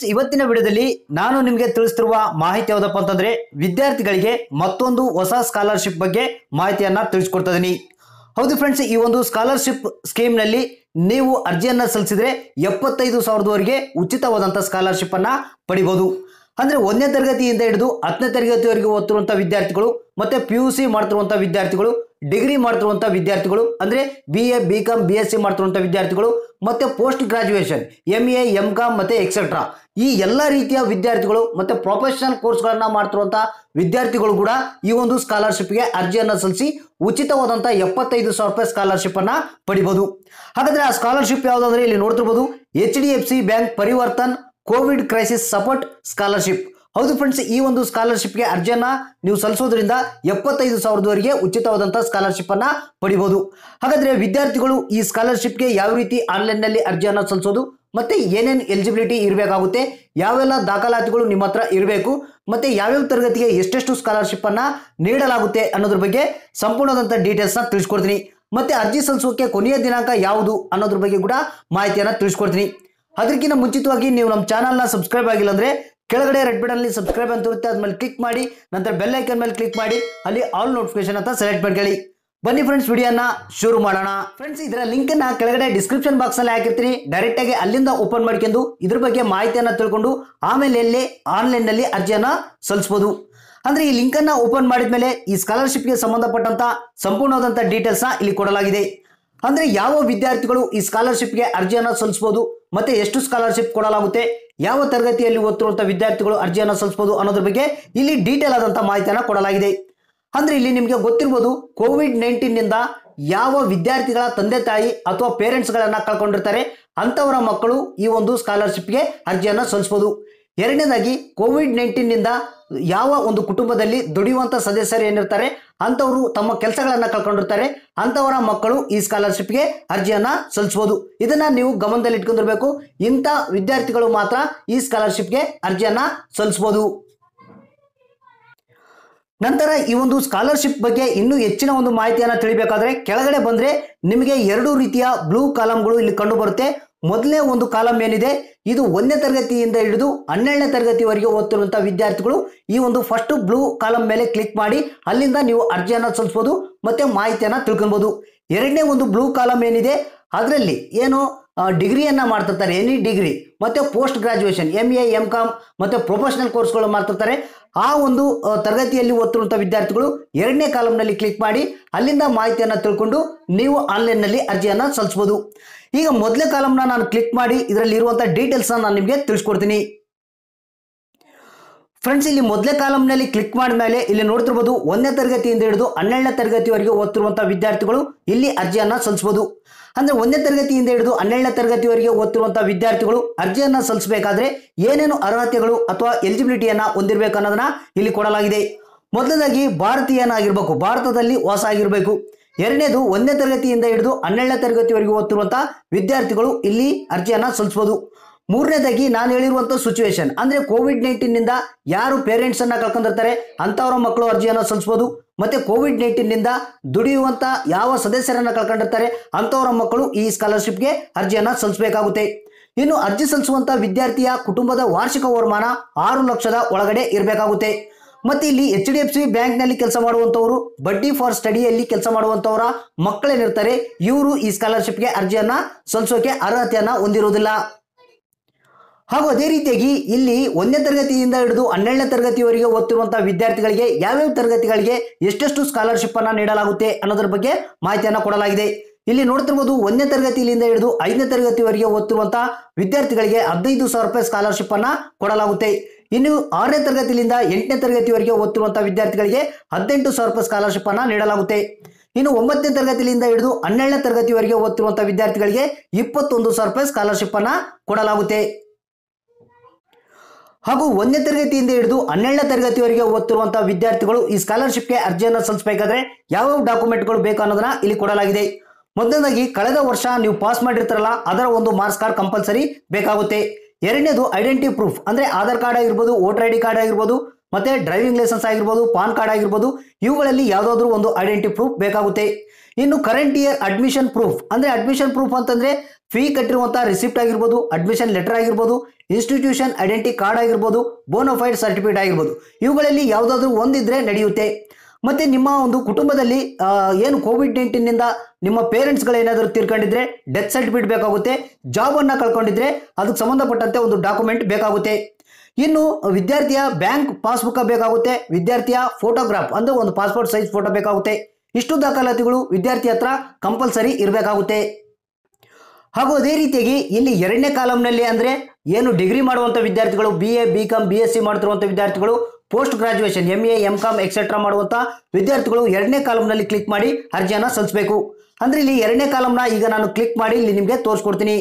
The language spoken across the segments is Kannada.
ಇವತ್ತಿನ ವಿಡಿಯೋದಲ್ಲಿ ನಾನು ನಿಮಗೆ ತಿಳಿಸ್ತಿರುವ ಮಾಹಿತಿ ಯಾವುದಪ್ಪ ಅಂತಂದ್ರೆ ವಿದ್ಯಾರ್ಥಿಗಳಿಗೆ ಮತ್ತೊಂದು ಹೊಸ ಸ್ಕಾಲರ್ಶಿಪ್ ಬಗ್ಗೆ ಮಾಹಿತಿಯನ್ನ ತಿಳಿಸ್ಕೊಡ್ತಾ ಇದೀನಿ ಹೌದು ಫ್ರೆಂಡ್ಸ್ ಈ ಒಂದು ಸ್ಕಾಲರ್ಶಿಪ್ ಸ್ಕೀಮ್ನಲ್ಲಿ ನೀವು ಅರ್ಜಿಯನ್ನ ಸಲ್ಲಿಸಿದ್ರೆ ಎಪ್ಪತ್ತೈದು ಸಾವಿರದವರೆಗೆ ಉಚಿತವಾದಂಥ ಸ್ಕಾಲರ್ಶಿಪ್ ಅನ್ನ ಪಡಿಬಹುದು ಅಂದ್ರೆ ಒಂದನೇ ತರಗತಿಯಿಂದ ಹಿಡಿದು ಹತ್ತನೇ ತರಗತಿವರೆಗೆ ಓದ್ತಿರುವಂಥ ವಿದ್ಯಾರ್ಥಿಗಳು ಮತ್ತೆ ಪಿ ಯು ಸಿ ಮಾಡ್ತಿರುವಂಥ ವಿದ್ಯಾರ್ಥಿಗಳು ಡಿಗ್ರಿ ಮಾಡ್ತಿರುವಂಥ ವಿದ್ಯಾರ್ಥಿಗಳು ಅಂದ್ರೆ B A B com B S C ಮಾಡ್ತಿರುವಂಥ ವಿದ್ಯಾರ್ಥಿಗಳು ಮತ್ತೆ post graduation M A M com ಮತ್ತೆ ಎಕ್ಸೆಟ್ರಾ ಈ ಎಲ್ಲ ರೀತಿಯ ವಿದ್ಯಾರ್ಥಿಗಳು ಮತ್ತೆ ಪ್ರೊಫೆಷನಲ್ ಕೋರ್ಸ್ಗಳನ್ನ ಮಾಡ್ತಿರುವಂಥ ವಿದ್ಯಾರ್ಥಿಗಳು ಕೂಡ ಈ ಒಂದು ಸ್ಕಾಲರ್ಶಿಪ್ಗೆ ಅರ್ಜಿಯನ್ನು ಸಲ್ಲಿಸಿ ಉಚಿತವಾದಂಥ ಎಪ್ಪತ್ತೈದು ಸಾವಿರ ರೂಪಾಯಿ ಸ್ಕಾಲರ್ಶಿಪ್ ಅನ್ನ ಪಡಿಬಹುದು ಹಾಗಾದ್ರೆ ಆ ಸ್ಕಾಲರ್ಶಿಪ್ ಯಾವುದಂದ್ರೆ ಇಲ್ಲಿ ನೋಡ್ತಿರ್ಬೋದು H D F C bank Parivartan Covid crisis support scholarship ಹೌದು ಫ್ರೆಂಡ್ಸ್ ಈ ಒಂದು ಸ್ಕಾಲರ್ಶಿಪ್ಗೆ ಅರ್ಜಿಯನ್ನ ನೀವು ಸಲ್ಲಿಸೋದ್ರಿಂದ ಎಪ್ಪತ್ತೈದು ಸಾವಿರದವರೆಗೆ ಉಚಿತವಾದಂಥ ಸ್ಕಾಲರ್ಶಿಪ್ ಅನ್ನ ಪಡಿಬಹುದು ಹಾಗಾದ್ರೆ ವಿದ್ಯಾರ್ಥಿಗಳು ಈ ಸ್ಕಾಲರ್ಶಿಪ್ಗೆ ಯಾವ ರೀತಿ ಆನ್ಲೈನ್ನಲ್ಲಿ ಅರ್ಜಿಯನ್ನ ಸಲ್ಲಿಸೋದು ಮತ್ತೆ ಏನೇನು ಎಲಿಜಿಬಿಲಿಟಿ ಇರಬೇಕಾಗುತ್ತೆ ಯಾವೆಲ್ಲ ದಾಖಲಾತಿಗಳು ನಿಮ್ಮ ಹತ್ರ ಇರಬೇಕು ಮತ್ತೆ ಯಾವ್ಯಾವ ತರಗತಿಗೆ ಎಷ್ಟೆಷ್ಟು ಸ್ಕಾಲರ್ಶಿಪ್ ಅನ್ನ ನೀಡಲಾಗುತ್ತೆ ಅನ್ನೋದ್ರ ಬಗ್ಗೆ ಸಂಪೂರ್ಣವಾದಂಥ ಡೀಟೇಲ್ಸ್ನ ತಿಳಿಸ್ಕೊಡ್ತೀನಿ ಮತ್ತೆ ಅರ್ಜಿ ಸಲ್ಲಿಸೋಕೆ ಕೊನೆಯ ದಿನಾಂಕ ಯಾವುದು ಅನ್ನೋದ್ರ ಬಗ್ಗೆ ಕೂಡ ಮಾಹಿತಿಯನ್ನ ತಿಳಿಸ್ಕೊಡ್ತೀನಿ ಅದಕ್ಕಿಂತ ಮುಂಚಿತವಾಗಿ ನೀವು ನಮ್ಮ ಚಾನಲ್ನ ಸಬ್ಸ್ಕ್ರೈಬ್ ಆಗಿಲ್ಲ ಅಂದ್ರೆ ಕೆಳಗಡೆ ರೆಡ್ ಬಟನ್ ಅಲ್ಲಿ ಸಬ್ಸ್ಕ್ರೈಬ್ ಅಂತ ಇರುತ್ತೆ ಅದ್ಮೇಲೆ ಕ್ಲಿಕ್ ಮಾಡಿ ನಂತರ ಬೆಲ್ ಐಕನ್ ಮೇಲೆ ಕ್ಲಿಕ್ ಮಾಡಿ ಅಲ್ಲಿ ಆಲ್ ನೋಟಿಫಿಕೇಶನ್ ಅಂತ ಸೆಲೆಕ್ಟ್ ಮಾಡ್ಕೊಳ್ಳಿ ಬನ್ನಿ ಫ್ರೆಂಡ್ಸ್ ವಿಡಿಯೋನ ಶುರು ಮಾಡೋಣ ಫ್ರೆಂಡ್ಸ್ ಇದರ ಲಿಂಕ್ ಅನ್ನ ಕೆಳಗಡೆ ಡಿಸ್ಕ್ರಿಪ್ಷನ್ ಬಾಕ್ಸ್ ಅಲ್ಲಿ ಹಾಕಿರ್ತೀನಿ ಡೈರೆಕ್ಟ್ ಆಗಿ ಅಲ್ಲಿಂದ ಓಪನ್ ಮಾಡ್ಕೊಂಡು ಇದ್ರ ಬಗ್ಗೆ ಮಾಹಿತಿಯನ್ನ ತಿಳ್ಕೊಂಡು ಆಮೇಲೆ ಎಲ್ಲಿ ಆನ್ಲೈನ್ ನಲ್ಲಿ ಅರ್ಜಿಯನ್ನ ಸಲ್ಲಿಸಬಹುದು ಅಂದ್ರೆ ಈ ಲಿಂಕ್ ಅನ್ನ ಓಪನ್ ಮಾಡಿದ್ಮೇಲೆ ಈ ಸ್ಕಾಲರ್ಶಿಪ್ಗೆ ಸಂಬಂಧಪಟ್ಟಂತ ಸಂಪೂರ್ಣವಾದಂತ ಡೀಟೇಲ್ಸ್ ಇಲ್ಲಿ ಕೊಡಲಾಗಿದೆ ಅಂದ್ರೆ ಯಾವ ವಿದ್ಯಾರ್ಥಿಗಳು ಈ ಸ್ಕಾಲರ್ಶಿಪ್ಗೆ ಅರ್ಜಿಯನ್ನ ಸಲ್ಲಿಸಬಹುದು ಮತ್ತೆ ಎಷ್ಟು ಸ್ಕಾಲರ್ಶಿಪ್ ಕೊಡಲಾಗುತ್ತೆ ಯಾವ ತರಗತಿಯಲ್ಲಿ ಓದ್ತಿರುವಂತ ವಿದ್ಯಾರ್ಥಿಗಳು ಅರ್ಜಿಯನ್ನ ಸಲ್ಲಿಸಬಹುದು ಅನ್ನೋದ್ರ ಬಗ್ಗೆ ಇಲ್ಲಿ ಡೀಟೇಲ್ ಆದಂತ ಮಾಹಿತಿಯನ್ನ ಕೊಡಲಾಗಿದೆ ಅಂದ್ರೆ ಇಲ್ಲಿ ನಿಮಗೆ ಗೊತ್ತಿರ್ಬೋದು ಕೋವಿಡ್ ನೈನ್ಟೀನ್ ನಿಂದ ಯಾವ ವಿದ್ಯಾರ್ಥಿಗಳ ತಂದೆ ತಾಯಿ ಅಥವಾ ಪೇರೆಂಟ್ಸ್ ಗಳನ್ನ ಕಳ್ಕೊಂಡಿರ್ತಾರೆ ಅಂತವರ ಮಕ್ಕಳು ಈ ಒಂದು ಸ್ಕಾಲರ್ಶಿಪ್ಗೆ ಅರ್ಜಿಯನ್ನ ಸಲ್ಲಿಸಬಹುದು ಎರಡನೇದಾಗಿ ಕೋವಿಡ್ ನೈನ್ಟೀನ್ ನಿಂದ ಯಾವ ಒಂದು ಕುಟುಂಬದಲ್ಲಿ ದುಡಿಯುವಂತ ಸದಸ್ಯರು ಏನಿರ್ತಾರೆ ಅಂತವರು ತಮ್ಮ ಕೆಲಸಗಳನ್ನ ಕಳ್ಕೊಂಡಿರ್ತಾರೆ ಅಂತವರ ಮಕ್ಕಳು ಈ ಸ್ಕಾಲರ್ಶಿಪ್ಗೆ ಅರ್ಜಿಯನ್ನ ಸಲ್ಲಿಸಬಹುದು ಇದನ್ನ ನೀವು ಗಮನದಲ್ಲಿ ಇಟ್ಕೊಂಡಿರ್ಬೇಕು ಇಂಥ ವಿದ್ಯಾರ್ಥಿಗಳು ಮಾತ್ರ ಈ ಸ್ಕಾಲರ್ಶಿಪ್ಗೆ ಅರ್ಜಿಯನ್ನ ಸಲ್ಲಿಸಬಹುದು ನಂತರ ಈ ಒಂದು ಸ್ಕಾಲರ್ಶಿಪ್ ಬಗ್ಗೆ ಇನ್ನೂ ಹೆಚ್ಚಿನ ಒಂದು ಮಾಹಿತಿಯನ್ನು ತಿಳಿಬೇಕಾದ್ರೆ ಕೆಳಗಡೆ ಬಂದ್ರೆ ನಿಮಗೆ ಎರಡು ರೀತಿಯ ಬ್ಲೂ ಕಾಲಮ್ಗಳು ಇಲ್ಲಿ ಕಂಡು ಬರುತ್ತೆ ಮೊದಲನೇ ಒಂದು ಕಾಲಮ್ ಏನಿದೆ ಇದು ಒಂದನೇ ತರಗತಿಯಿಂದ ಹಿಡಿದು ಹನ್ನೆರಡನೇ ತರಗತಿವರೆಗೆ ಓದ್ತಿರುವಂಥ ವಿದ್ಯಾರ್ಥಿಗಳು ಈ ಒಂದು ಫಸ್ಟ್ ಬ್ಲೂ ಕಾಲಮ್ ಮೇಲೆ ಕ್ಲಿಕ್ ಮಾಡಿ ಅಲ್ಲಿಂದ ನೀವು ಅರ್ಜಿಯನ್ನು ಸಲ್ಲಿಸ್ಬೋದು ಮತ್ತೆ ಮಾಹಿತಿಯನ್ನು ತಿಳ್ಕೊಬೋದು ಎರಡನೇ ಒಂದು ಬ್ಲೂ ಕಾಲಮ್ ಏನಿದೆ ಅದರಲ್ಲಿ ಏನು ಡಿಗ್ರಿಯನ್ನ ಮಾಡ್ತಿರ್ತಾರೆ ಎನಿ ಡಿಗ್ರಿ ಮತ್ತೆ post graduation M A M com ಮತ್ತೆ ಪ್ರೊಫೆಷನಲ್ ಕೋರ್ಸ್ಗಳು ಮಾಡ್ತಿರ್ತಾರೆ ಆ ಒಂದು ಆ, ತರಗತಿಯಲ್ಲಿ ಓದ್ತಿರುವಂಥ ವಿದ್ಯಾರ್ಥಿಗಳು ಎರಡನೇ ಕಾಲಮ್ನಲ್ಲಿ ಕ್ಲಿಕ್ ಮಾಡಿ ಅಲ್ಲಿಂದ ಮಾಹಿತಿಯನ್ನು ತಿಳ್ಕೊಂಡು ನೀವು ಆನ್ಲೈನ್ನಲ್ಲಿ ಅರ್ಜಿಯನ್ನು ಸಲ್ಲಿಸ್ಬೋದು ಈಗ ಮೊದಲನೇ ಕಾಲಮ್ನ ನಾನು ಕ್ಲಿಕ್ ಮಾಡಿ ಇದರಲ್ಲಿ ಇರುವಂಥ ಡೀಟೇಲ್ಸ್ನ ನಾನು ನಿಮಗೆ ತಿಳಿಸ್ಕೊಡ್ತೀನಿ ಫ್ರೆಂಡ್ಸ್ ಇಲ್ಲಿ ಮೊದಲೇ ಕಾಲಮ್ನಲ್ಲಿ ಕ್ಲಿಕ್ ಮಾಡಿದ ಮೇಲೆ ಇಲ್ಲಿ ನೋಡ್ತಿರ್ಬೋದು ಒಂದನೇ ತರಗತಿಯಿಂದ ಹಿಡಿದು ಹನ್ನೆರಡನೇ ತರಗತಿವರೆಗೆ ಓದ್ತಿರುವಂಥ ವಿದ್ಯಾರ್ಥಿಗಳು ಇಲ್ಲಿ ಅರ್ಜಿಯನ್ನ ಸಲ್ಲಿಸಬಹುದು ಅಂದ್ರೆ ಒಂದನೇ ತರಗತಿಯಿಂದ ಹಿಡಿದು ಹನ್ನೆರಡನೇ ತರಗತಿವರೆಗೆ ಓದ್ತಿರುವಂಥ ವಿದ್ಯಾರ್ಥಿಗಳು ಅರ್ಜಿಯನ್ನ ಸಲ್ಲಿಸಬೇಕಾದ್ರೆ ಏನೇನು ಅರ್ಹತೆಗಳು ಅಥವಾ ಎಲಿಜಿಬಿಲಿಟಿಯನ್ನ ಹೊಂದಿರಬೇಕು ಅನ್ನೋದನ್ನ ಇಲ್ಲಿ ಕೊಡಲಾಗಿದೆ ಮೊದಲನೇದಾಗಿ ಭಾರತೀಯನಾಗಿರ್ಬೇಕು ಭಾರತದಲ್ಲಿ ವಾಸ ಆಗಿರಬೇಕು ಎರಡನೇದು ಒಂದನೇ ತರಗತಿಯಿಂದ ಹಿಡಿದು ಹನ್ನೆರಡನೇ ತರಗತಿವರೆಗೆ ಓದ್ತಿರುವಂಥ ವಿದ್ಯಾರ್ಥಿಗಳು ಇಲ್ಲಿ ಅರ್ಜಿಯನ್ನ ಸಲ್ಲಿಸಬಹುದು ಮೂರನೇದಾಗಿ ನಾನು ಹೇಳಿರುವಂಥ ಸಿಚುವೇಶನ್ ಅಂದ್ರೆ ಕೋವಿಡ್ ನೈನ್ಟೀನ್ ನಿಂದ ಯಾರು ಪೇರೆಂಟ್ಸ್ ಅನ್ನ ಕಳ್ಕೊಂಡಿರ್ತಾರೆ ಅಂತವರ ಮಕ್ಕಳು ಅರ್ಜಿಯನ್ನು ಸಲ್ಲಿಸಬಹುದು ಮತ್ತೆ ಕೋವಿಡ್ ನೈನ್ಟೀನ್ ನಿಂದ ದುಡಿಯುವಂತ ಯಾವ ಸದಸ್ಯರನ್ನ ಕಳ್ಕೊಂಡಿರ್ತಾರೆ ಅಂತವರ ಮಕ್ಕಳು ಈ ಸ್ಕಾಲರ್ಶಿಪ್ಗೆ ಅರ್ಜಿಯನ್ನ ಸಲ್ಲಿಸಬೇಕಾಗುತ್ತೆ ಇನ್ನು ಅರ್ಜಿ ಸಲ್ಲಿಸುವಂತ ವಿದ್ಯಾರ್ಥಿಯ ಕುಟುಂಬದ ವಾರ್ಷಿಕ ವರಮಾನ ಆರು ಲಕ್ಷದ ಒಳಗಡೆ ಇರಬೇಕಾಗುತ್ತೆ ಮತ್ತೆ ಇಲ್ಲಿ ಎಚ್ ಡಿ ಎಫ್ ಸಿ ಬ್ಯಾಂಕ್ನಲ್ಲಿ ಕೆಲಸ ಮಾಡುವಂತವರು ಬಡ್ಡಿ ಫಾರ್ ಸ್ಟಡಿಯಲ್ಲಿ ಕೆಲಸ ಮಾಡುವಂತವರ ಮಕ್ಕಳೇನಿರ್ತಾರೆ ಇವರು ಈ ಸ್ಕಾಲರ್ಶಿಪ್ಗೆ ಅರ್ಜಿಯನ್ನ ಸಲ್ಲಿಸೋಕೆ ಅರ್ಹತೆಯನ್ನ ಹೊಂದಿರುವುದಿಲ್ಲ ಹಾಗೂ ಅದೇ ರೀತಿಯಾಗಿ ಇಲ್ಲಿ ಒಂದನೇ ತರಗತಿಯಿಂದ ಹಿಡಿದು ಹನ್ನೆರಡನೇ ತರಗತಿವರೆಗೆ ಓದ್ತಿರುವಂತಹ ವಿದ್ಯಾರ್ಥಿಗಳಿಗೆ ಯಾವ್ಯಾವ ತರಗತಿಗಳಿಗೆ ಎಷ್ಟೆಷ್ಟು ಸ್ಕಾಲರ್ಶಿಪ್ ಅನ್ನ ನೀಡಲಾಗುತ್ತೆ ಅನ್ನೋದ್ರ ಬಗ್ಗೆ ಮಾಹಿತಿಯನ್ನ ಕೊಡಲಾಗಿದೆ ಇಲ್ಲಿ ನೋಡ್ತಿರ್ಬೋದು ಒಂದನೇ ತರಗತಿಯಿಂದ ಹಿಡಿದು ಐದನೇ ತರಗತಿವರೆಗೆ ಓದ್ತಿರುವಂತಹ ವಿದ್ಯಾರ್ಥಿಗಳಿಗೆ ಹದಿನೈದು ಸಾವಿರ ರೂಪಾಯಿ ಸ್ಕಾಲರ್ಶಿಪ್ ಅನ್ನ ಕೊಡಲಾಗುತ್ತೆ ಇನ್ನು ಆರನೇ ತರಗತಿಯಿಂದ ಎಂಟನೇ ತರಗತಿವರೆಗೆ ಓದ್ತಿರುವಂತಹ ವಿದ್ಯಾರ್ಥಿಗಳಿಗೆ ಹದಿನೆಂಟು ಸಾವಿರ ರೂಪಾಯಿ ಸ್ಕಾಲರ್ಶಿಪ್ ಅನ್ನ ನೀಡಲಾಗುತ್ತೆ ಇನ್ನು ಒಂಬತ್ತನೇ ತರಗತಿಯಿಂದ ಹಿಡಿದು ಹನ್ನೆರಡನೇ ತರಗತಿವರೆಗೆ ಓದ್ತಿರುವಂತಹ ವಿದ್ಯಾರ್ಥಿಗಳಿಗೆ ಇಪ್ಪತ್ತೊಂದು ಸಾವಿರ ರೂಪಾಯಿ ಸ್ಕಾಲರ್ಶಿಪ್ ಅನ್ನ ಕೊಡಲಾಗುತ್ತೆ ಹಾಗೂ ಒಂದನೇ ತರಗತಿಯಿಂದ ಹಿಡಿದು ಹನ್ನೆರಡನೇ ತರಗತಿವರೆಗೆ ಓದ್ತಿರುವಂತಹ ವಿದ್ಯಾರ್ಥಿಗಳು ಈ ಸ್ಕಾಲರ್ಶಿಪ್ಗೆ ಅರ್ಜಿಯನ್ನು ಸಲ್ಲಿಸಬೇಕಾದ್ರೆ ಯಾವ್ಯಾವ ಡಾಕ್ಯುಮೆಂಟ್ಗಳು ಬೇಕು ಅನ್ನೋದನ್ನ ಇಲ್ಲಿ ಕೊಡಲಾಗಿದೆ ಮೊದಲನೇದಾಗಿ ಕಳೆದ ವರ್ಷ ನೀವು ಪಾಸ್ ಮಾಡಿರ್ತಾರಲ್ಲ ಅದರ ಒಂದು ಮಾರ್ಕ್ಸ್ ಕಾರ್ಡ್ ಕಂಪಲ್ಸರಿ ಬೇಕಾಗುತ್ತೆ ಎರಡನೇದು ಐಡೆಂಟಿ ಪ್ರೂಫ್ ಅಂದ್ರೆ ಆಧಾರ್ ಕಾರ್ಡ್ ಆಗಿರ್ಬೋದು ವೋಟರ್ ಐ ಡಿ ಕಾರ್ಡ್ ಆಗಿರ್ಬೋದು ಮತ್ತೆ ಡ್ರೈವಿಂಗ್ ಲೈಸೆನ್ಸ್ ಆಗಿರ್ಬೋದು ಪಾನ್ ಕಾರ್ಡ್ ಆಗಿರ್ಬೋದು ಇವುಗಳಲ್ಲಿ ಯಾವುದಾದ್ರೂ ಒಂದು ಐಡೆಂಟಿ ಪ್ರೂಫ್ ಬೇಕಾಗುತ್ತೆ ಇನ್ನು ಕರೆಂಟ್ ಇಯರ್ ಅಡ್ಮಿಷನ್ ಪ್ರೂಫ್ ಅಂದ್ರೆ ಅಡ್ಮಿಷನ್ ಪ್ರೂಫ್ ಅಂತಂದ್ರೆ ಫೀ ಕಟ್ಟಿರುವಂಥ ರಿಸಿಪ್ಟ್ ಆಗಿರ್ಬೋದು ಅಡ್ಮಿಷನ್ ಲೆಟರ್ ಆಗಿರ್ಬೋದು ಇನ್ಸ್ಟಿಟ್ಯೂಷನ್ ಐಡೆಂಟಿ ಕಾರ್ಡ್ ಆಗಿರ್ಬೋದು ಬೋನೋಫೈಡ್ ಸರ್ಟಿಫಿಕೇಟ್ ಆಗಿರ್ಬೋದು ಇವುಗಳಲ್ಲಿ ಯಾವುದಾದ್ರೂ ಒಂದಿದ್ರೆ ನಡೆಯುತ್ತೆ ಮತ್ತೆ ನಿಮ್ಮ ಒಂದು ಕುಟುಂಬದಲ್ಲಿ ಆ, ಏನು ಕೋವಿಡ್ ನೈನ್ಟೀನ್ನಿಂದ ನಿಮ್ಮ ಪೇರೆಂಟ್ಸ್ಗಳು ಏನಾದರೂ ತೀರ್ಕೊಂಡಿದ್ರೆ ಡೆತ್ ಸರ್ಟಿಫಿಕೇಟ್ ಬೇಕಾಗುತ್ತೆ ಜಾಬನ್ನು ಕಳ್ಕೊಂಡಿದ್ರೆ ಅದಕ್ಕೆ ಸಂಬಂಧಪಟ್ಟಂತೆ ಒಂದು ಡಾಕ್ಯುಮೆಂಟ್ ಬೇಕಾಗುತ್ತೆ ಇನ್ನು ವಿದ್ಯಾರ್ಥಿಯ ಬ್ಯಾಂಕ್ ಪಾಸ್ಬುಕ್ ಬೇಕಾಗುತ್ತೆ ವಿದ್ಯಾರ್ಥಿಯ ಫೋಟೋಗ್ರಾಫ್ ಅಂದ್ರೆ ಒಂದು ಪಾಸ್ಪೋರ್ಟ್ ಸೈಜ್ ಫೋಟೋ ಬೇಕಾಗುತ್ತೆ ಇಷ್ಟು ದಾಖಲಾತಿಗಳು ವಿದ್ಯಾರ್ಥಿ ಹತ್ರ ಕಂಪಲ್ಸರಿ ಇರಬೇಕಾಗುತ್ತೆ ಹಾಗೂ ಅದೇ ರೀತಿಯಾಗಿ ಇಲ್ಲಿ ಎರಡನೇ ಕಾಲಮ್ನಲ್ಲಿ ಅಂದ್ರೆ ಏನು ಡಿಗ್ರಿ ಮಾಡುವಂಥ ವಿದ್ಯಾರ್ಥಿಗಳು B A B com B S C ಮಾಡ್ತಿರುವಂಥ ವಿದ್ಯಾರ್ಥಿಗಳು post graduation M A M com etcetera ಮಾಡುವಂಥ ವಿದ್ಯಾರ್ಥಿಗಳು ಎರಡನೇ ಕಾಲಮ್ನಲ್ಲಿ ಕ್ಲಿಕ್ ಮಾಡಿ ಅರ್ಜಿಯನ್ನು ಸಲ್ಲಿಸಬೇಕು ಅಂದ್ರೆ ಇಲ್ಲಿ ಎರಡನೇ ಕಾಲಮ್ನ ಈಗ ನಾನು ಕ್ಲಿಕ್ ಮಾಡಿ ಇಲ್ಲಿ ನಿಮಗೆ ತೋರಿಸ್ಕೊಡ್ತೀನಿ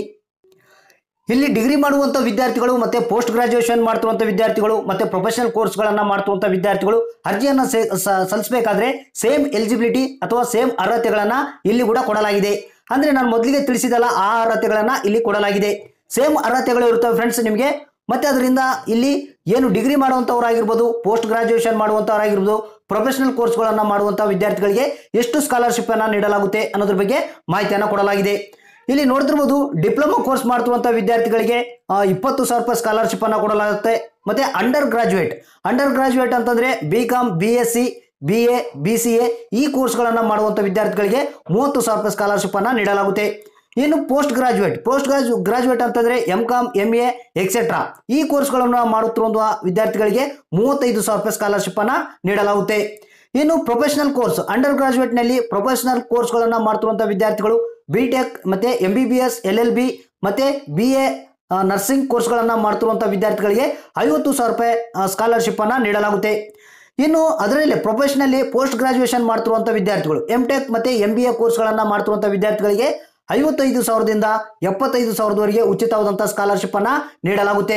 ಇಲ್ಲಿ ಡಿಗ್ರಿ ಮಾಡುವಂಥ ವಿದ್ಯಾರ್ಥಿಗಳು ಮತ್ತೆ ಪೋಸ್ಟ್ ಗ್ರಾಜುಯೇಷನ್ ಮಾಡ್ತಿರುವಂಥ ವಿದ್ಯಾರ್ಥಿಗಳು ಮತ್ತೆ ಪ್ರೊಫೆಷನಲ್ ಕೋರ್ಸ್ಗಳನ್ನು ಮಾಡ್ತಿರುವಂಥ ವಿದ್ಯಾರ್ಥಿಗಳು ಅರ್ಜಿಯನ್ನು ಸೇ- ಸ- ಸಲ್ಲಿಸಬೇಕಾದ್ರೆ ಸೇಮ್ ಎಲಿಜಿಬಿಲಿಟಿ ಅಥವಾ ಸೇಮ್ ಅರ್ಹತೆಗಳನ್ನು ಇಲ್ಲಿ ಕೂಡ ಕೊಡಲಾಗಿದೆ ಅಂದ್ರೆ ನಾನು ಮೊದಲಿಗೆ ತಿಳಿಸಿದಲ್ಲ ಆ ಅರ್ಹತೆಗಳನ್ನು ಇಲ್ಲಿ ಕೊಡಲಾಗಿದೆ ಸೇಮ್ ಅರ್ಹತೆಗಳು ಇರ್ತವೆ ಫ್ರೆಂಡ್ಸ್ ನಿಮಗೆ ಮತ್ತೆ ಅದರಿಂದ ಇಲ್ಲಿ ಏನು ಡಿಗ್ರಿ ಮಾಡುವಂಥವ್ರಾಗಿರ್ಬೋದು ಪೋಸ್ಟ್ ಗ್ರಾಜುಯೇಷನ್ ಮಾಡುವಂಥವ್ರಾಗಿರ್ಬೋದು ಪ್ರೊಫೆಷನಲ್ ಕೋರ್ಸ್ಗಳನ್ನು ಮಾಡುವಂಥ ವಿದ್ಯಾರ್ಥಿಗಳಿಗೆ ಎಷ್ಟು ಸ್ಕಾಲರ್ಶಿಪ್ ಅನ್ನು ನೀಡಲಾಗುತ್ತೆ ಅನ್ನೋದ್ರ ಬಗ್ಗೆ ಮಾಹಿತಿಯನ್ನು ಕೊಡಲಾಗಿದೆ ಇಲ್ಲಿ ನೋಡ್ತಿರ್ಬೋದು ಡಿಪ್ಲೊಮಾ ಕೋರ್ಸ್ ಮಾಡ್ತಿರುವಂಥ ವಿದ್ಯಾರ್ಥಿಗಳಿಗೆ ಆ, ಇಪ್ಪತ್ತು ಸಾವಿರ ರೂಪಾಯಿ ಸ್ಕಾಲರ್ಶಿಪ್ ಅನ್ನು ಕೊಡಲಾಗುತ್ತೆ ಮತ್ತೆ ಅಂಡರ್ ಗ್ರಾಜುಯೇಟ್ ಅಂಡರ್ ಗ್ರಾಜುಯೇಟ್ ಅಂತಂದ್ರೆ B com B S C B A B C A ಈ ಕೋರ್ಸ್ಗಳನ್ನು ಮಾಡುವಂಥ ವಿದ್ಯಾರ್ಥಿಗಳಿಗೆ ಮೂವತ್ತು ಸಾವಿರ ರೂಪಾಯಿ ಸ್ಕಾಲರ್ಶಿಪ್ ಅನ್ನು ನೀಡಲಾಗುತ್ತೆ ಇನ್ನು ಪೋಸ್ಟ್ ಗ್ರಾಜುಯೇಟ್ ಪೋಸ್ಟ್ ಗ್ರಾಜು ಗ್ರಾಜುಯೇಟ್ ಅಂತಂದ್ರೆ M com M A etcetera ಈ ಕೋರ್ಸ್ಗಳನ್ನು ಮಾಡುತ್ತಿರುವ ವಿದ್ಯಾರ್ಥಿಗಳಿಗೆ ಮೂವತ್ತೈದು ಸಾವಿರ ರೂಪಾಯಿ ಸ್ಕಾಲರ್ಶಿಪ್ ಅನ್ನ ನೀಡಲಾಗುತ್ತೆ ಇನ್ನು ಪ್ರೊಫೆಷನಲ್ ಕೋರ್ಸ್ ಅಂಡರ್ ಗ್ರಾಜುಯೇಟ್ ನಲ್ಲಿ ಪ್ರೊಫೆಷನಲ್ ಕೋರ್ಸ್ಗಳನ್ನು ಮಾಡ್ತಿರುವಂಥ ವಿದ್ಯಾರ್ಥಿಗಳು ಬಿ ಟೆಕ್ ಮತ್ತೆ M B B S L L B ಮತ್ತೆ ಬಿ ಎ ನರ್ಸಿಂಗ್ ಕೋರ್ಸ್ಗಳನ್ನು ಮಾಡ್ತಿರುವಂಥ ವಿದ್ಯಾರ್ಥಿಗಳಿಗೆ ಐವತ್ತು ಸಾವಿರ ರೂಪಾಯಿ ಸ್ಕಾಲರ್ಶಿಪ್ ಅನ್ನ ನೀಡಲಾಗುತ್ತೆ ಇನ್ನು ಅದರಲ್ಲಿ ಪ್ರೊಫೆಷನಲ್ಲಿ ಪೋಸ್ಟ್ ಗ್ರಾಜುಯೇಷನ್ ಮಾಡ್ತಿರುವಂಥ ವಿದ್ಯಾರ್ಥಿಗಳು ಎಂ ಟೆಕ್ ಮತ್ತೆ ಎಂ ಬಿ ಎ ಕೋರ್ಸ್ಗಳನ್ನು ಮಾಡ್ತಿರುವಂಥ ವಿದ್ಯಾರ್ಥಿಗಳಿಗೆ ಐವತ್ತೈದು ಸಾವಿರದಿಂದ ಎಪ್ಪತ್ತೈದು ಸಾವಿರದವರೆಗೆ ಉಚಿತವಾದಂಥ ಸ್ಕಾಲರ್ಶಿಪ್ ಅನ್ನ ನೀಡಲಾಗುತ್ತೆ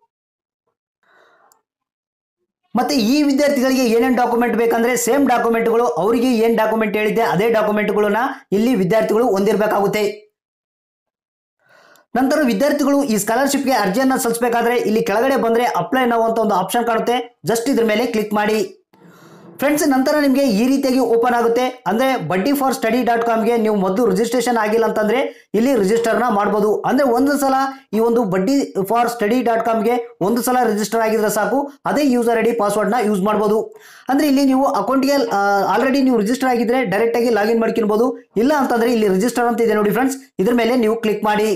ಮತ್ತೆ ಈ ವಿದ್ಯಾರ್ಥಿಗಳಿಗೆ ಏನೇನು ಡಾಕ್ಯುಮೆಂಟ್ ಬೇಕಂದ್ರೆ ಸೇಮ್ ಡಾಕ್ಯುಮೆಂಟ್ಗಳು ಅವರಿಗೆ ಏನ್ ಡಾಕ್ಯುಮೆಂಟ್ ಹೇಳಿದ್ದೆ ಅದೇ ಡಾಕ್ಯುಮೆಂಟ್ಗಳನ್ನ ಇಲ್ಲಿ ವಿದ್ಯಾರ್ಥಿಗಳು ಹೊಂದಿರಬೇಕಾಗುತ್ತೆ ನಂತರ ವಿದ್ಯಾರ್ಥಿಗಳು ಈ ಸ್ಕಾಲರ್ಶಿಪ್ಗೆ ಅರ್ಜಿಯನ್ನು ಸಲ್ಲಿಸಬೇಕಾದ್ರೆ ಇಲ್ಲಿ ಕೆಳಗಡೆ ಬಂದ್ರೆ ಅಪ್ಲೈ ಅನ್ನುವಂಥ ಒಂದು ಆಪ್ಷನ್ ಕಾಣುತ್ತೆ ಜಸ್ಟ್ ಇದ್ರ ಮೇಲೆ ಕ್ಲಿಕ್ ಮಾಡಿ ಫ್ರೆಂಡ್ಸ್ ನಂತರ ನಿಮಗೆ ಈ ರೀತಿಯಾಗಿ ಓಪನ್ ಆಗುತ್ತೆ ಅಂದ್ರೆ ಬಡ್ಡಿ ಫಾರ್ ಸ್ಟಡಿ ಡಾಟ್ ಕಾಮ್ಗೆ ನೀವು ಮೊದಲು ರಿಜಿಸ್ಟ್ರೇಷನ್ ಆಗಿಲ್ಲ ಅಂತಂದ್ರೆ ಇಲ್ಲಿ ರಿಜಿಸ್ಟರ್ನ ಮಾಡ್ಬೋದು ಅಂದ್ರೆ ಒಂದು ಸಲ ಈ ಒಂದು ಬಡ್ಡಿ ಫಾರ್ ಸ್ಟಡಿ ಡಾಟ್ ಕಾಮ್ಗೆ ಒಂದು ಸಲ ರಿಜಿಸ್ಟರ್ ಆಗಿದ್ರೆ ಸಾಕು ಅದೇ ಯೂಸರ್ ಐ ಡಿ ಪಾಸ್ವರ್ಡ್ನ ಯೂಸ್ ಮಾಡ್ಬೋದು ಅಂದ್ರೆ ಇಲ್ಲಿ ನೀವು ಅಕೌಂಟ್ಗೆ ಆಲ್ರೆಡಿ ನೀವು ರಿಜಿಸ್ಟರ್ ಆಗಿದ್ರೆ ಡೈರೆಕ್ಟ್ ಆಗಿ ಲಾಗಿನ್ ಮಾಡ್ಕೊಬಹುದು ಇಲ್ಲ ಅಂತಂದ್ರೆ ಇಲ್ಲಿ ರಿಜಿಸ್ಟರ್ ಅಂತ ಇದೆ ನೋಡಿ ಫ್ರೆಂಡ್ಸ್ ಇದ್ರ ಮೇಲೆ ನೀವು ಕ್ಲಿಕ್ ಮಾಡಿ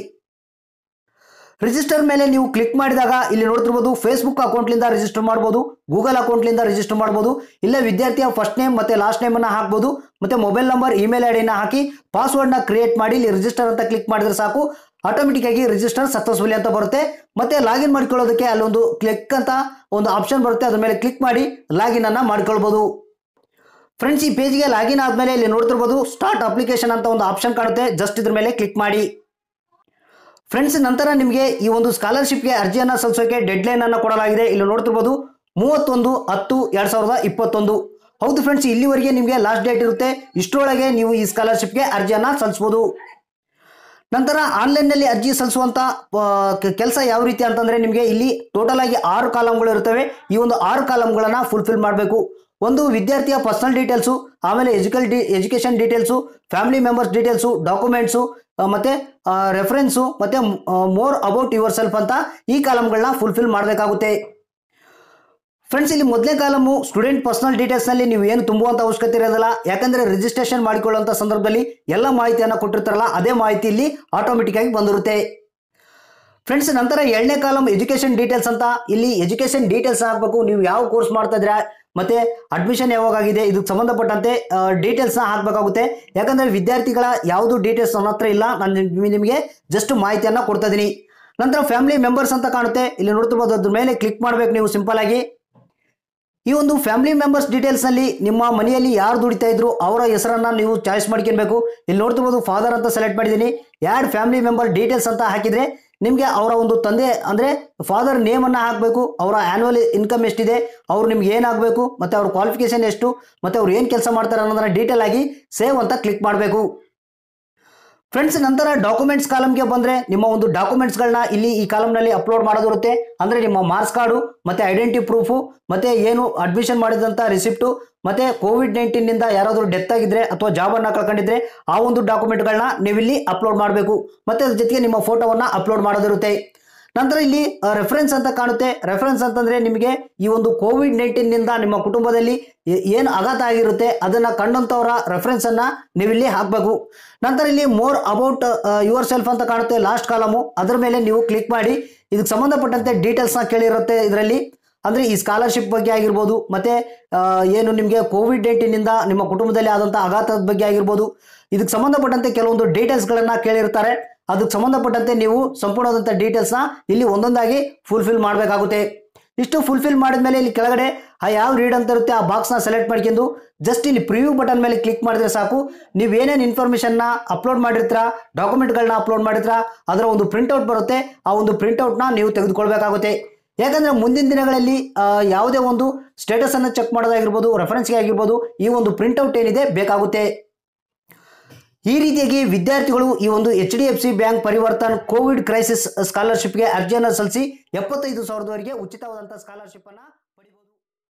ರಿಜಿಸ್ಟರ್ ಮೇಲೆ ನೀವು ಕ್ಲಿಕ್ ಮಾಡಿದಾಗ ಇಲ್ಲಿ ನೋಡ್ತಿರ್ಬೋದು ಫೇಸ್ಬುಕ್ ಅಕೌಂಟ್ಲಿಂದ ರಿಜಿಸ್ಟರ್ ಮಾಡ್ಬೋದು ಗೂಗಲ್ ಅಕೌಂಟ್ಲಿಂದ ರಿಜಿಸ್ಟರ್ ಮಾಡ್ಬೋದು ಇಲ್ಲ ವಿದ್ಯಾರ್ಥಿಯ ಫಸ್ಟ್ ನೇಮ್ ಮತ್ತೆ ಲಾಸ್ಟ್ ನೇಮ್ ಅನ್ನ ಹಾಕ್ಬೋದು ಮತ್ತೆ ಮೊಬೈಲ್ ನಂಬರ್ ಇಮೇಲ್ ಐ ಡಿನ ಹಾಕಿ ಪಾಸ್ವರ್ಡ್ನ ಕ್ರಿಯೇಟ್ ಮಾಡಿ ಇಲ್ಲಿ ರಿಜಿಸ್ಟರ್ ಅಂತ ಕ್ಲಿಕ್ ಮಾಡಿದ್ರೆ ಸಾಕು ಆಟೋಮೆಟಿಕ್ ಆಗಿ ರಿಜಿಸ್ಟರ್ ಸಕ್ಸಸ್ಫುಲಿ ಅಂತ ಬರುತ್ತೆ ಮತ್ತೆ ಲಾಗಿನ್ ಮಾಡ್ಕೊಳ್ಳೋದಕ್ಕೆ ಅಲ್ಲೊಂದು ಕ್ಲಿಕ್ ಅಂತ ಒಂದು ಆಪ್ಷನ್ ಬರುತ್ತೆ ಅದ್ರ ಮೇಲೆ ಕ್ಲಿಕ್ ಮಾಡಿ ಲಾಗಿನ್ ಅನ್ನ ಮಾಡ್ಕೊಳ್ಬೋದು ಫ್ರೆಂಡ್ಸ್ ಈ ಪೇಜ್ಗೆ ಲಾಗಿನ್ ಆದಮೇಲೆ ಇಲ್ಲಿ ನೋಡ್ತಿರ್ಬೋದು ಸ್ಟಾರ್ಟ್ ಅಪ್ಲಿಕೇಶನ್ ಅಂತ ಒಂದು ಆಪ್ಷನ್ ಕಾಣುತ್ತೆ ಜಸ್ಟ್ ಇದ್ರ ಮೇಲೆ ಕ್ಲಿಕ್ ಮಾಡಿ ಫ್ರೆಂಡ್ಸ್ ನಂತರ ನಿಮಗೆ ಈ ಒಂದು ಸ್ಕಾಲರ್ಶಿಪ್ಗೆ ಅರ್ಜಿಯನ್ನು ಸಲ್ಲಿಸೋಕೆ ಡೆಡ್ಲೈನ್ ಅನ್ನು ಕೊಡಲಾಗಿದೆ ಇಲ್ಲಿ ನೋಡ್ತಿರ್ಬೋದು ಮೂವತ್ತೊಂದು ಹತ್ತು ಎರಡು ಸಾವಿರದ ಇಪ್ಪತ್ತೊಂದು ಹೌದು ಫ್ರೆಂಡ್ಸ್ ಇಲ್ಲಿವರೆಗೆ ನಿಮಗೆ ಲಾಸ್ಟ್ ಡೇಟ್ ಇರುತ್ತೆ ಇಷ್ಟರೊಳಗೆ ನೀವು ಈ ಸ್ಕಾಲರ್ಶಿಪ್ಗೆ ಅರ್ಜಿಯನ್ನು ಸಲ್ಲಿಸ್ಬೋದು ನಂತರ ಆನ್ಲೈನ್ನಲ್ಲಿ ಅರ್ಜಿ ಸಲ್ಲಿಸುವಂಥ ಕೆಲಸ ಯಾವ ರೀತಿ ಅಂತಂದರೆ ನಿಮಗೆ ಇಲ್ಲಿ ಟೋಟಲ್ ಆಗಿ ಆರು ಕಾಲಮ್ಗಳು ಇರ್ತವೆ ಈ ಒಂದು ಆರು ಕಾಲಮ್ಗಳನ್ನು ಫುಲ್ಫಿಲ್ ಮಾಡಬೇಕು ಒಂದು ವಿದ್ಯಾರ್ಥಿಯ ಪರ್ಸನಲ್ ಡೀಟೇಲ್ಸು ಆಮೇಲೆ ಎಜುಕಲ್ ಡಿ education details family members details documents ಮತ್ತು ರೆಫರೆನ್ಸು ಮತ್ತು ಮೋರ್ ಅಬೌಟ್ ಯುವರ್ ಸೆಲ್ಫ್ ಅಂತ ಈ ಕಾಲಮ್ಗಳನ್ನ ಫುಲ್ಫಿಲ್ ಮಾಡಬೇಕಾಗುತ್ತೆ ಫ್ರೆಂಡ್ಸ್ ಇಲ್ಲಿ ಮೊದಲನೇ ಕಾಲಮು ಸ್ಟೂಡೆಂಟ್ ಪರ್ಸನಲ್ ಡೀಟೇಲ್ಸ್ನಲ್ಲಿ ನೀವು ಏನು ತುಂಬುವಂಥ ಅವಶ್ಯಕತೆ ಇರೋದಿಲ್ಲ ಯಾಕಂದರೆ ರಿಜಿಸ್ಟ್ರೇಷನ್ ಮಾಡಿಕೊಳ್ಳುವಂಥ ಸಂದರ್ಭದಲ್ಲಿ ಎಲ್ಲ ಮಾಹಿತಿಯನ್ನು ಕೊಟ್ಟಿರ್ತಾರಲ್ಲ ಅದೇ ಮಾಹಿತಿ ಇಲ್ಲಿ ಆಟೋಮೆಟಿಕ್ ಆಗಿ ಬಂದಿರುತ್ತೆ ಫ್ರೆಂಡ್ಸ್ ನಂತರ ಎರಡನೇ ಕಾಲಮ್ ಎಜುಕೇಷನ್ ಡೀಟೇಲ್ಸ್ ಅಂತ ಇಲ್ಲಿ ಎಜುಕೇಷನ್ ಡೀಟೇಲ್ಸ್ ಹಾಕಬೇಕು ನೀವು ಯಾವ ಕೋರ್ಸ್ ಮಾಡ್ತಾ ಇದ್ದೀರಾ ಮತ್ತೆ ಅಡ್ಮಿಷನ್ ಯಾವಾಗ ಆಗಿದೆ ಇದಕ್ಕೆ ಸಂಬಂಧಪಟ್ಟಂತೆ ಡೀಟೇಲ್ಸ್ನ ಹಾಕಬೇಕಾಗುತ್ತೆ ಯಾಕಂದರೆ ವಿದ್ಯಾರ್ಥಿಗಳ ಯಾವುದು ಡೀಟೇಲ್ಸ್ ನನ್ನ ಹತ್ರ ಇಲ್ಲ ನಾನು ನಿಮ್- ನಿಮಗೆ ಜಸ್ಟ್ ಮಾಹಿತಿಯನ್ನು ಕೊಡ್ತಾ ಇದ್ದೀನಿ ನಂತರ ಫ್ಯಾಮಿಲಿ ಮೆಂಬರ್ಸ್ ಅಂತ ಕಾಣುತ್ತೆ ಇಲ್ಲಿ ನೋಡ್ತಿರ್ಬೋದು ಅದ್ರ ಮೇಲೆ ಕ್ಲಿಕ್ ಮಾಡಬೇಕು ನೀವು ಸಿಂಪಲ್ ಆಗಿ ಈ ಒಂದು ಫ್ಯಾಮಿಲಿ ಮೆಂಬರ್ಸ್ ಡೀಟೇಲ್ಸ್ನಲ್ಲಿ ನಿಮ್ಮ ಮನೆಯಲ್ಲಿ ಯಾರು ದುಡಿತಾ ಇದ್ರು ಅವರ ಹೆಸರನ್ನ ನೀವು ಚಾಯ್ಸ್ ಮಾಡ್ಕೊಬೇಕು ಇಲ್ಲಿ ನೋಡ್ತಿರ್ಬೋದು ಫಾದರ್ ಅಂತ ಸೆಲೆಕ್ಟ್ ಮಾಡಿದ್ದೀನಿ ಯಾಡ್ ಫ್ಯಾಮಿಲಿ ಮೆಂಬರ್ ಡೀಟೇಲ್ಸ್ ಅಂತ ಹಾಕಿದ್ರೆ ನಿಮಗೆ ಅವರ ಒಂದು ತಂದೆ ಅಂದರೆ ಫಾದರ್ ನೇಮನ್ನು ಹಾಕಬೇಕು ಅವರ ಆ್ಯನ್ಯುವಲ್ ಇನ್ಕಮ್ ಎಷ್ಟಿದೆ ಅವ್ರು ನಿಮ್ಗೆ ಏನಾಗಬೇಕು ಮತ್ತು ಅವ್ರ ಕ್ವಾಲಿಫಿಕೇಶನ್ ಎಷ್ಟು ಮತ್ತು ಅವ್ರು ಏನು ಕೆಲಸ ಮಾಡ್ತಾರೆ ಅನ್ನೋದನ್ನ ಡೀಟೇಲ್ ಆಗಿ ಸೇವ್ ಅಂತ ಕ್ಲಿಕ್ ಮಾಡಬೇಕು ಫ್ರೆಂಡ್ಸ್ ನಂತರ ಡಾಕ್ಯುಮೆಂಟ್ಸ್ ಕಾಲಮ್ಗೆ ಬಂದರೆ ನಿಮ್ಮ ಒಂದು ಡಾಕ್ಯುಮೆಂಟ್ಸ್ಗಳನ್ನ ಇಲ್ಲಿ ಈ ಕಾಲಮ್ನಲ್ಲಿ ಅಪ್ಲೋಡ್ ಮಾಡೋದಿರುತ್ತೆ ಅಂದರೆ ನಿಮ್ಮ ಮಾರ್ಕ್ಸ್ ಕಾರ್ಡು ಮತ್ತು ಐಡೆಂಟಿ ಪ್ರೂಫು ಮತ್ತು ಏನು ಅಡ್ಮಿಷನ್ ಮಾಡಿದಂಥ ರಿಸಿಪ್ಟು ಮತ್ತು ಕೋವಿಡ್ ನೈನ್ಟೀನಿಂದ ಯಾರಾದರೂ ಡೆತ್ ಆಗಿದ್ರೆ ಅಥವಾ ಜಾಬನ್ನು ಕಳ್ಕೊಂಡಿದ್ರೆ ಆ ಒಂದು ಡಾಕ್ಯುಮೆಂಟ್ಗಳನ್ನ ನೀವಿಲ್ಲಿ ಅಪ್ಲೋಡ್ ಮಾಡಬೇಕು ಮತ್ತು ಅದ್ರ ಜೊತೆಗೆ ನಿಮ್ಮ ಫೋಟೋವನ್ನು ಅಪ್ಲೋಡ್ ಮಾಡೋದಿರುತ್ತೆ ನಂತರ ಇಲ್ಲಿ ರೆಫರೆನ್ಸ್ ಅಂತ ಕಾಣುತ್ತೆ ರೆಫರೆನ್ಸ್ ಅಂತಂದ್ರೆ ನಿಮಗೆ ಈ ಒಂದು ಕೋವಿಡ್ ನೈನ್ಟೀನ್ನಿಂದ ನಿಮ್ಮ ಕುಟುಂಬದಲ್ಲಿ ಏನು ಆಘಾತ ಆಗಿರುತ್ತೆ ಅದನ್ನ ಕಂಡಂತವರ ರೆಫರೆನ್ಸ್ ಅನ್ನ ನೀವಿಲ್ಲಿ ಹಾಕಬೇಕು ನಂತರ ಇಲ್ಲಿ ಮೋರ್ ಅಬೌಟ್ ಯುವರ್ ಸೆಲ್ಫ್ ಅಂತ ಕಾಣುತ್ತೆ ಲಾಸ್ಟ್ ಕಾಲಮು ಅದರ ಮೇಲೆ ನೀವು ಕ್ಲಿಕ್ ಮಾಡಿ ಇದಕ್ಕೆ ಸಂಬಂಧಪಟ್ಟಂತೆ ಡೀಟೇಲ್ಸ್ನ ಕೇಳಿರುತ್ತೆ ಇದರಲ್ಲಿ ಅಂದರೆ ಈ ಸ್ಕಾಲರ್ಶಿಪ್ ಬಗ್ಗೆ ಆಗಿರ್ಬೋದು ಮತ್ತು ಏನು ನಿಮಗೆ ಕೋವಿಡ್ ನೈನ್ಟೀನಿಂದ ನಿಮ್ಮ ಕುಟುಂಬದಲ್ಲಿ ಆದಂಥ ಆಘಾತದ ಬಗ್ಗೆ ಆಗಿರ್ಬೋದು ಇದಕ್ಕೆ ಸಂಬಂಧಪಟ್ಟಂತೆ ಕೆಲವೊಂದು ಡೀಟೇಲ್ಸ್ಗಳನ್ನು ಕೇಳಿರ್ತಾರೆ ಅದಕ್ಕೆ ಸಂಬಂಧಪಟ್ಟಂತೆ ನೀವು ಸಂಪೂರ್ಣವಾದಂಥ ಡೀಟೇಲ್ಸ್ನ ಇಲ್ಲಿ ಒಂದೊಂದಾಗಿ ಫುಲ್ಫಿಲ್ ಮಾಡಬೇಕಾಗುತ್ತೆ ಇಷ್ಟು ಫುಲ್ಫಿಲ್ ಮಾಡಿದ್ಮೇಲೆ ಇಲ್ಲಿ ಕೆಳಗಡೆ ಆ ಯಾವ ರೀಡ್ ಅಂತ ಇರುತ್ತೆ ಆ ಬಾಕ್ಸ್ನ ಸೆಲೆಕ್ಟ್ ಮಾಡ್ಕೊಂಡು ಜಸ್ಟ್ ಇಲ್ಲಿ ಪ್ರಿವ್ಯೂ ಬಟನ್ ಮೇಲೆ ಕ್ಲಿಕ್ ಮಾಡಿದ್ರೆ ಸಾಕು ನೀವು ಏನೇನು ಇನ್ಫಾರ್ಮೇಷನ್ನ ಅಪ್ಲೋಡ್ ಮಾಡಿರ್ತೀರಾ ಡಾಕ್ಯುಮೆಂಟ್ಗಳನ್ನ ಅಪ್ಲೋಡ್ ಮಾಡಿರ್ತೀರಾ ಅದರ ಒಂದು ಪ್ರಿಂಟ್ಔಟ್ ಬರುತ್ತೆ ಆ ಒಂದು ಪ್ರಿಂಟ್ಔಟ್ನ ನೀವು ತೆಗೆದುಕೊಳ್ಬೇಕಾಗುತ್ತೆ ಯಾಕಂದರೆ ಮುಂದಿನ ದಿನಗಳಲ್ಲಿ ಆ, ಯಾವುದೇ ಒಂದು ಸ್ಟೇಟಸನ್ನು ಚೆಕ್ ಮಾಡೋದಾಗಿರ್ಬೋದು ರೆಫರೆನ್ಸ್ಗೆ ಆಗಿರ್ಬೋದು ಈ ಒಂದು ಪ್ರಿಂಟ್ಔಟ್ ಏನಿದೆ ಬೇಕಾಗುತ್ತೆ ಈ ರೀತಿಯಾಗಿ ವಿದ್ಯಾರ್ಥಿಗಳು ಈ ಒಂದು H D F C bank Parivartan Covid crisis ಸ್ಕಾಲರ್ಶಿಪ್ಗೆ ಅರ್ಜಿಯನ್ನು ಸಲ್ಲಿಸಿ ಎಪ್ಪತ್ತೈದು ಸಾವಿರದವರೆಗೆ ಉಚಿತವಾದಂಥ ಸ್ಕಾಲರ್ಶಿಪ್ ಅನ್ನ ಪಡಿಬಹುದು